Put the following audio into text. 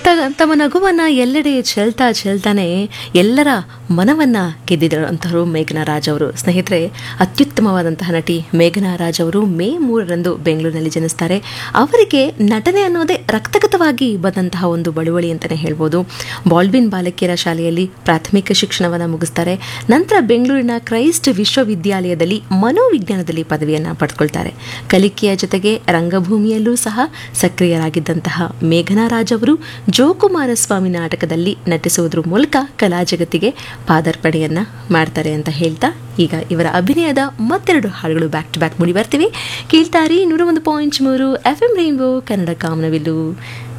ತ- ತಮ್ಮ ನಗುವನ್ನ ಎಲ್ಲೆಡೆ ಚೆಲ್ತಾ ಚೆಲ್ತಾನೆ ಎಲ್ಲರ ಮನವನ್ನ ಗೆದ್ದಿರುವಂತಹವರು ಮೇಘನಾ ರಾಜ್ ಅವರು ಸ್ನೇಹಿತರೆ ಅತ್ಯುತ್ತಮವಾದಂತಹ ನಟಿ ಮೇಘನಾ ರಾಜ್ ಅವರು ಮೇ ಮೂರರಂದು ಬೆಂಗಳೂರಿನಲ್ಲಿ ಜನಿಸ್ತಾರೆ ಅವರಿಗೆ ನಟನೆ ಅನ್ನೋದೇ ರಕ್ತಗತವಾಗಿ ಬಂದಂತಹ ಒಂದು ಬಳುವಳಿ ಅಂತಲೇ ಹೇಳ್ಬೋದು ಬಾಲ್ಬಿನ್ ಬಾಲಕಿಯರ ಶಾಲೆಯಲ್ಲಿ ಪ್ರಾಥಮಿಕ ಶಿಕ್ಷಣವನ್ನು ಮುಗಿಸ್ತಾರೆ ನಂತರ ಬೆಂಗಳೂರಿನ ಕ್ರೈಸ್ಟ್ ವಿಶ್ವವಿದ್ಯಾಲಯದಲ್ಲಿ ಮನೋವಿಜ್ಞಾನದಲ್ಲಿ ಪದವಿಯನ್ನು ಪಡೆದುಕೊಳ್ತಾರೆ ಕಲಿಕೆಯ ಜೊತೆಗೆ ರಂಗಭೂಮಿಯಲ್ಲೂ ಸಹ ಸಕ್ರಿಯರಾಗಿದ್ದಂತಹ ಮೇಘನಾ ರಾಜ್ ಅವರು ಜೋಕುಮಾರಸ್ವಾಮಿ ನಾಟಕದಲ್ಲಿ ನಟಿಸುವುದರ ಮೂಲಕ ಕಲಾ ಜಗತ್ತಿಗೆ ಪಾದಾರ್ಪಣೆಯನ್ನ ಮಾಡ್ತಾರೆ ಅಂತ ಹೇಳ್ತಾ ಈಗ ಇವರ ಅಭಿನಯದ ಮತ್ತೆರಡು ಹಾಡುಗಳು ಬ್ಯಾಕ್ ಟು ಬ್ಯಾಕ್ ಮೂಡಿ ಬರ್ತೀವಿ ಕೇಳ್ತಾರಿ ನೂರ ಒಂದು ಪಾಯಿಂಟ್ ಮೂರು ಎಫ್ ಎಂ ರೈನ್ಬೋ ಕನ್ನಡ ಕಾಮನವಿಲ್ಲು